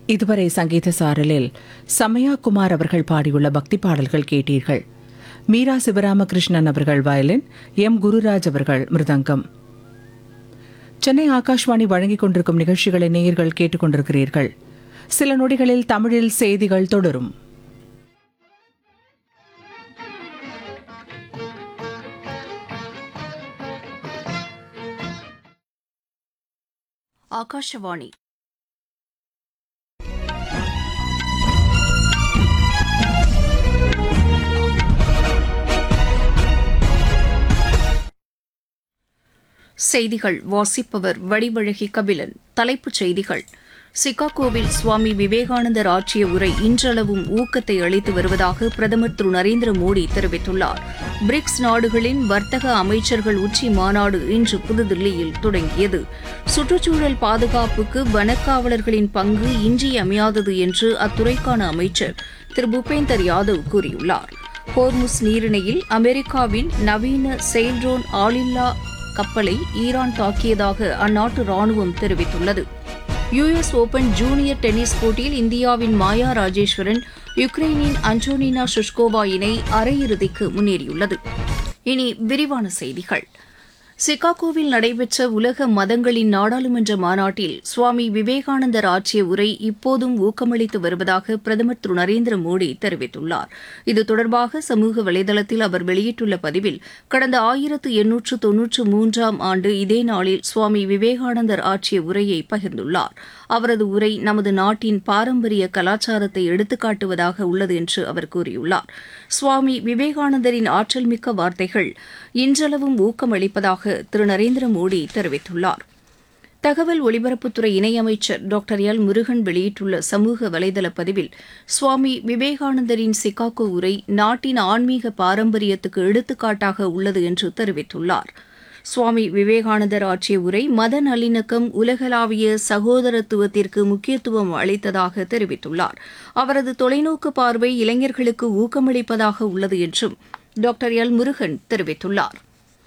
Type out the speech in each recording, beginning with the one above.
இதுவரை சங்கீத சாரலில் சமயா குமார் அவர்கள் பாடியுள்ள பக்தி பாடல்கள் கேட்டீர்கள் மீரா சிவராமகிருஷ்ணன் அவர்கள் வயலின் எம் குருராஜ் அவர்கள் மிருதங்கம் சென்னை ஆகாஷ்வாணி வழங்கிக் கொண்டிருக்கும் நிகழ்ச்சிகளை நேயர்கள் கேட்டுக்கொண்டிருக்கிறீர்கள் சில நொடிகளில் தமிழில் செய்திகள் தொடரும் ಆಕಾಶವಾಣಿ செய்திகள் வாசிப்பவர் வடிவழகி கபிலன் தலைப்புச் செய்திகள் சிகாகோவில் சுவாமி விவேகானந்தர் ஆற்றிய உரை இன்றளவும் ஊக்கத்தை அளித்து வருவதாக பிரதமர் திரு நரேந்திர மோடி தெரிவித்துள்ளார் பிரிக்ஸ் நாடுகளின் வர்த்தக அமைச்சர்கள் உச்சி மாநாடு இன்று புதுதில்லியில் தொடங்கியது சுற்றுச்சூழல் பாதுகாப்புக்கு வனக்காவலர்களின் பங்கு இன்றியமையாதது என்று அத்துறைக்கான அமைச்சர் திரு பூபேந்தர் யாதவ் கூறியுள்ளார் ஹோர்முஸ் நீரிணையில் அமெரிக்காவின் நவீன செயில்ட்ரோன் ஆளில்லா கப்பலை ஈரான் தாக்கியதாக அந்நாட்டு ராணுவம் தெரிவித்துள்ளது யுஎஸ் ஓபன் ஜூனியர் டென்னிஸ் போட்டியில் இந்தியாவின் மாயா ராஜேஸ்வரன் யுக்ரைனின் அன்டோனினா ஷுஷ்கோவா இணை அரையிறுதிக்கு முன்னேறியுள்ளது இனி விரிவான செய்திகள் சிகாகோவில் நடைபெற்ற உலக மதங்களின் நாடாளுமன்ற மாநாட்டில் சுவாமி விவேகானந்தர் ஆற்றிய உரை இப்போதும் ஊக்கமளித்து வருவதாக பிரதமர் திரு நரேந்திர மோடி தெரிவித்துள்ளார் இது தொடர்பாக சமூக வலைதளத்தில் அவர் வெளியிட்டுள்ள பதிவில் கடந்த ஆயிரத்து எண்ணூற்று தொன்னூற்று மூன்றாம் ஆண்டு இதே நாளில் சுவாமி விவேகானந்தர் ஆற்றிய உரையை பகிர்ந்துள்ளார் அவரது உரை நமது நாட்டின் பாரம்பரிய கலாச்சாரத்தை எடுத்துக்காட்டுவதாக உள்ளது என்று அவர் கூறியுள்ளார் சுவாமி விவேகானந்தரின் ஆற்றல் மிக்க வார்த்தைகள் இன்றளவும் ஊக்கமளிப்பதாக திரு நரேந்திர மோடி தெரிவித்துள்ளார் தகவல் ஒலிபரப்புத்துறை இணையமைச்சர் டாக்டர் எல் முருகன் வெளியிட்டுள்ள சமூக வலைதள பதிவில் சுவாமி விவேகானந்தரின் சிகாகோ உரை நாட்டின் ஆன்மீக பாரம்பரியத்துக்கு எடுத்துக்காட்டாக உள்ளது என்று தெரிவித்துள்ளார் சுவாமி விவேகானந்தர் ஆற்றிய உரை மத நல்லிணக்கம் உலகளாவிய சகோதரத்துவத்திற்கு முக்கியத்துவம் அளித்ததாக தெரிவித்துள்ளார் அவரது தொலைநோக்கு பார்வை இளைஞர்களுக்கு ஊக்கமளிப்பதாக உள்ளது என்றும் டாக்டர் எல் முருகன் தெரிவித்துள்ளார்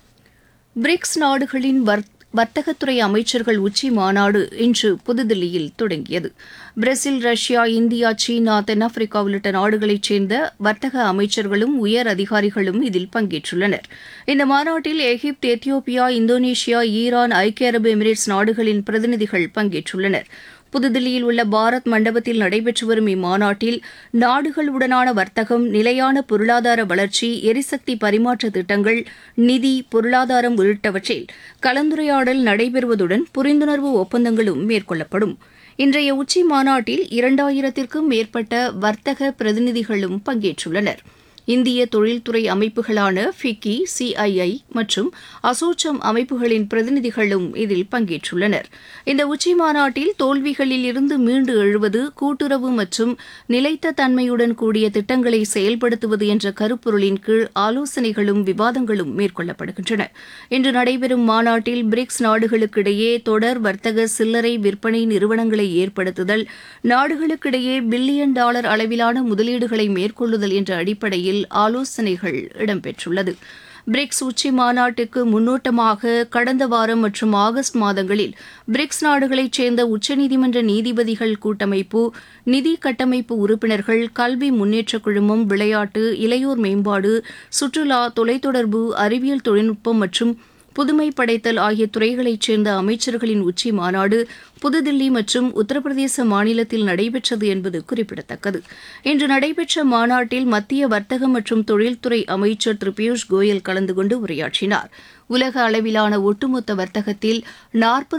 பிரிக்ஸ் நாடுகளின் வர்த்தகத்துறை அமைச்சர்கள் உச்சி மாநாடு இன்று புதுதில்லியில் தொடங்கியது பிரேசில் ரஷ்யா இந்தியா சீனா தென்னாப்பிரிக்கா உள்ளிட்ட நாடுகளைச் சேர்ந்த வர்த்தக அமைச்சர்களும் உயர் அதிகாரிகளும் இதில் பங்கேற்றுள்ளனர் இந்த மாநாட்டில் எகிப்து எத்தியோப்பியா இந்தோனேஷியா ஈரான் ஐக்கிய அரபு எமிரேட்ஸ் நாடுகளின் பிரதிநிதிகள் பங்கேற்றுள்ளனர் புதுதில்லியில் உள்ள பாரத் மண்டபத்தில் நடைபெற்று வரும் இம்மாநாட்டில் நாடுகளுடனான வர்த்தகம் நிலையான பொருளாதார வளர்ச்சி எரிசக்தி பரிமாற்ற திட்டங்கள் நிதி பொருளாதாரம் உள்ளிட்டவற்றில் கலந்துரையாடல் நடைபெறுவதுடன் புரிந்துணர்வு ஒப்பந்தங்களும் மேற்கொள்ளப்படும் இன்றைய உச்சி மாநாட்டில் இரண்டாயிரத்திற்கும் மேற்பட்ட வர்த்தக பிரதிநிதிகளும் பங்கேற்றுள்ளனா் இந்திய தொழில்துறை அமைப்புகளான ஃபிக்கி சிஐஐ மற்றும் அசோச்சம் அமைப்புகளின் பிரதிநிதிகளும் இதில் பங்கேற்றுள்ளனர் இந்த உச்சி மாநாட்டில் தோல்விகளில் இருந்து மீண்டு எழுவது கூட்டுறவு மற்றும் நிலைத்த தன்மையுடன் கூடிய திட்டங்களை செயல்படுத்துவது என்ற கருப்பொருளின் கீழ் ஆலோசனைகளும் விவாதங்களும் மேற்கொள்ளப்படுகின்றன இன்று நடைபெறும் மாநாட்டில் பிரிக்ஸ் நாடுகளுக்கிடையே தொடர் வர்த்தக சில்லறை விற்பனை நிறுவனங்களை ஏற்படுத்துதல் நாடுகளுக்கிடையே பில்லியன் டாலர் அளவிலான முதலீடுகளை மேற்கொள்ளுதல் என்ற அடிப்படையில் அடிப்படையில் ஆலோசனைகள் இடம்பெற்றுள்ளது பிரிக்ஸ் உச்சி மாநாட்டுக்கு முன்னோட்டமாக கடந்த வாரம் மற்றும் ஆகஸ்ட் மாதங்களில் பிரிக்ஸ் நாடுகளைச் சேர்ந்த உச்சநீதிமன்ற நீதிபதிகள் கூட்டமைப்பு நிதி கட்டமைப்பு உறுப்பினர்கள் கல்வி முன்னேற்றக் குழுமம் விளையாட்டு இளையோர் மேம்பாடு சுற்றுலா தொலைத்தொடர்பு அறிவியல் தொழில்நுட்பம் மற்றும் புதுமை படைத்தல் ஆகிய துறைகளைச் சேர்ந்த அமைச்சர்களின் உச்சி மாநாடு புதுதில்லி மற்றும் உத்தரப்பிரதேச மாநிலத்தில் நடைபெற்றது என்பது குறிப்பிடத்தக்கது இன்று நடைபெற்ற மாநாட்டில் மத்திய வர்த்தக மற்றும் தொழில்துறை அமைச்சர் திரு பியூஷ் கோயல் கலந்து கொண்டு உரையாற்றினார் உலக அளவிலான ஒட்டுமொத்த வர்த்தகத்தில் நாற்பது